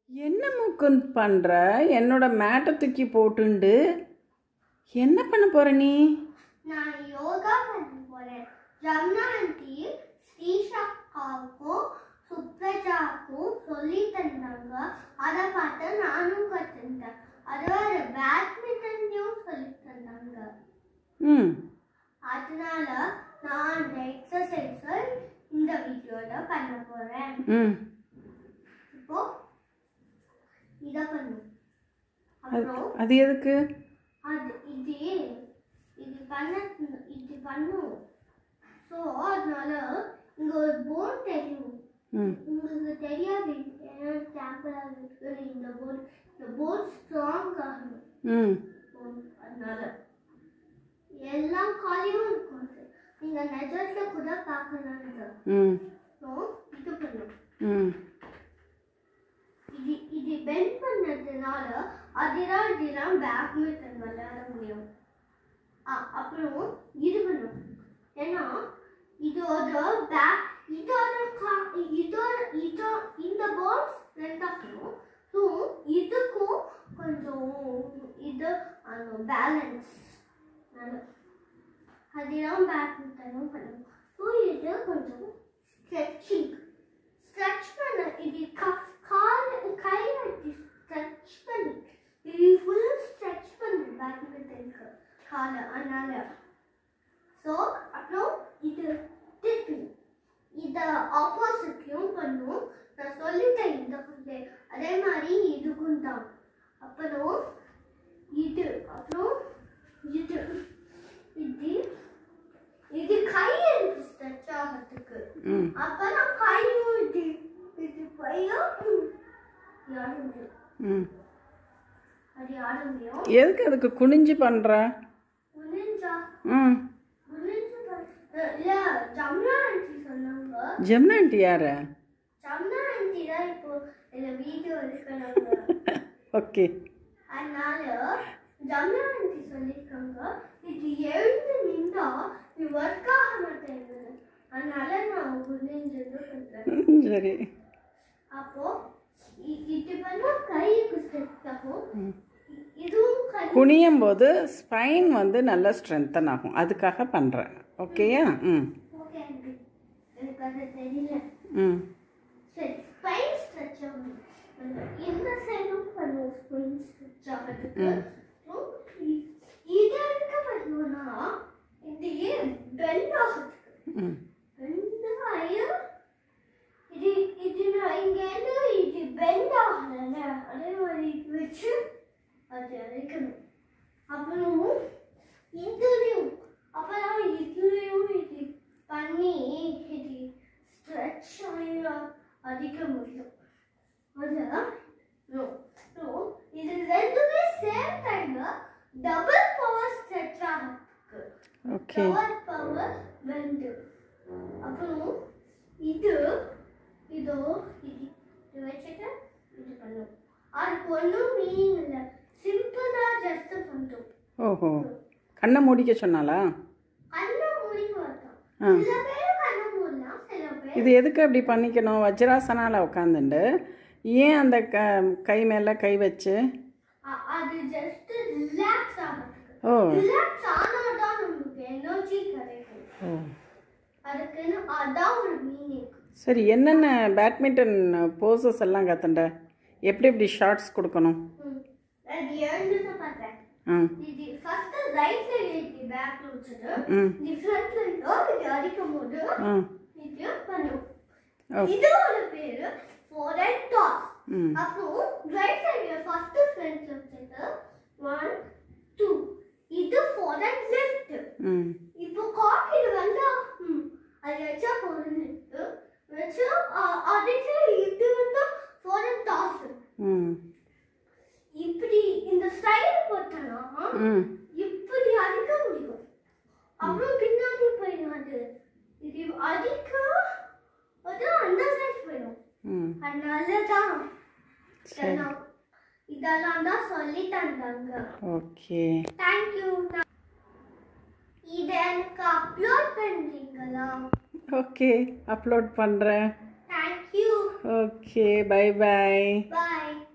என்ன முக்குந்த் பண்ணுற என்னோட மேட்டை தூக்கி போட்டுண்டு என்ன பண்ண போற நீ நான் யோகா பண்ண போறேன் ரம்னா ஆண்டி ஸ்ரீஷாக்காவுக்கும் சுப்ரஜாவுக்கும் சொல்லி தந்தாங்க அதை பார்த்து நானும் கற்றுக்கிட்டேன் அதோட பேட்மிண்டனையும் சொல்லி தந்தாங்க ம் அதனால நான் அந்த எக்ஸசைஸை இந்த வீடியோல பண்ண போறேன் ம் இப்போ இதை பண்ணும் அது அப்புறம் அது எதுக்கு அது இது இது பண்ண இது பண்ணும் ஸோ அதனால இங்க ஒரு போன் தெரியும் ம் உங்களுக்கு தெரியாது ஏன்னா டேம்பராக இருக்கு இந்த போன் இந்த போன் ஸ்ட்ராங் ஆகணும் ம் bone. அதனால எல்லாம் காலியும் இருக்கும் அது. நீங்க நெஜத்துல கூட பார்க்கலாம் இது ம் ஸோ இது பண்ணும் ம் இது இது பெண்ட் பண்ணதுனால அதுதான் இதுதான் பேட்மிண்டன் விளையாட முடியும் அ- அப்புறம் இது பண்ணும் ஏன்னா இதோட பேக் இதோட கா- இதோட இதோ இந்த பால்ஸ் ரெண்டாக்கணும் ஸோ இதுக்கும் கொஞ்சம் இது அந்த பேலன்ஸ் அதுதான் பேட்மிண்டனும் பண்ணும் ஸோ இது கொஞ்சம் ஸ்ட்ரெச்சிங் ஸ்ட்ரெச் பண்ண இது கா- கால் கை வச்சு ஸ்ட்ரெச் பண்ணி இது ஃபுல் ஸ்ட்ரெச் பண்ணு பேட்மிண்டனுக்கு காலை அதனால ஸோ அப்புறம் இது திருப்பி இதை ஆப்போசிட்லையும் பண்ணும் நான் சொல்லிட்டேன் இந்த ஃபுல்லே அதே மாதிரி இதுக்கும் தான் அப்புறம் இது அப்புறம் இது இது இது கை இருக்கு ஸ்ட்ரெச் ஆகிறதுக்கு ம் அப்பதான் கையும் இது இது பையும் யார முடியும் ம் அது யார முடியும் எதுக்கு அதுக்கு குனிஞ்சு பண்ணுற குனிஞ்சா ம் குனிஞ்சு ப- அஹ் இல்ல ஜம்னா ஆண்டி சொன்னாங்க ஜெம்னாண்டி யார ஜம்னா ஆண்டி தான் இப்போ இந்த வீடியோ எடுக்கிறாங்க ஓகே அதனால ஜம்னா ஆண்டி சொல்லியிருக்காங்க இது எழுந்து நின்றா நீ ஒர்க் ஆக மாட்டேங்குது அதனால நான் குனிஞ்சது பண்றேன் சரி அப்போ இ- இது பண்ணா கைக்கு ஸ்ட்ரெச் ஆகும் ம். இ- இதுவும் கை குனியும் போது ஸ்பைன் வந்து நல்லா ஸ்ட்ரென்தன் ஆகும் அதுக்காக பண்ணுறேன் ஓகேயா ம் ஓகே ஆண்டி எனக்கு அது தெரியல ம் சரி ஸ்பைன் ஸ்ட்ரெச் ஆகும் இந்த சைடும் பண்ணுவோம் ஸ்பைன் ஸ்ட்ரெச் ஆகிறதுக்கு ம். அப்புறம் இ- இது எதுக்கு பண்ணுவோம்னா இது பெண்ட் ஆகிறதுக்கு ம் பெண்ட் ஆகி இது இது நான் இங்க இருந்து இது பெண்ட் ஆகல அதே மாதிரி இது வச்சு அது அரைக்கணும் அப்புறம் இதுலயும் அப்புறம் இதுலயும் இது பண்ணி இது ஸ்ட்ரெச் ஆகி அடிக்க முடியும் அதுதான் no. So, இது ரெண்டுமே சேம் டைம்ல டபுள் பவர் ஸ்ட்ரெச் ஆகிறதுக்கு ஓகே டவர் பவர் வெண்டு அப்புறம் இது இதோ இது இது வச்சுட்டு இது பண்ணும் அதுக்கு ஒன்றும் மீனிங் இல்லை சிம்பிளாக ஜஸ்ட் பண்ணுறோம் ஓஹோ கண்ணை மூடிக்க சொன்னாலா கண்ணை மூடி பார்த்தோம் ஆ சில பேர் கண்ணை மூடலாம் சில பேர் இது எதுக்கு அப்படி பண்ணிக்கணும் வஜ்ராசனால உட்காந்துண்டு ஏன் அந்த க கை மேலே கை வச்சு அ- அது ஜஸ்ட் ரிலாக்ஸ் ஆகிறதுக்கு ஓ ரிலாக்ஸ் ஆனால் தான் நமக்கு எனர்ஜி கிடைக்கும் ஓ அதுக்குன்னு அதான் ஒரு மீனிங் சரி என்னென்ன பேட்மிண்டன் போசஸ் எல்லாம் கற்றுண்ட எப்படி எப்படி ஷார்ட்ஸ் கொடுக்கணும் அது எழுந்து பார்த்தேன் ஆ இது ஃபர்ஸ்ட் ரைட் சைடு இப்படி பேக்ல வச்சுட்டு ம் இது ஃப்ரண்ட்ல இருந்தோ இது அடிக்கும் போது ஆ இது பண்ணும் ஓகே இது ஒரு பேரு ஃபார்வர்ட் டாஸ் ம் அப்புறம் ரைட் சைடுல ஃபர்ஸ்ட் ஃப்ரண்ட்ல வச்சுட்டு ஒன் டூ இது ஃபார்வர்ட் லெஃப்ட் ம் இப்போ காப்பி இது வந்தா ம் அது வச்சா போடுது வச்சு அ- அதுக்கு இது வந்து ஃபார்வர்ட் டாஸ் ம் இப்படி இந்த சைடு போட்டனா ம் இப்படி அடிக்க முடியும் அப்புறம் பின்னாடி போயிடும் அது இது அடிக்க அது அந்த சைடு போயிடும் ம் அதனால தான் சரி இதெல்லாம் இதெல்லாம் தான் சொல்லி தந்தாங்க ஓகே தேங்க்யூ இதை எனக்கு அப்லோட் பண்ணுறீங்களா ஓகே அப்லோட் பண்ணுறேன் thank you you. Okay bye bye Bye.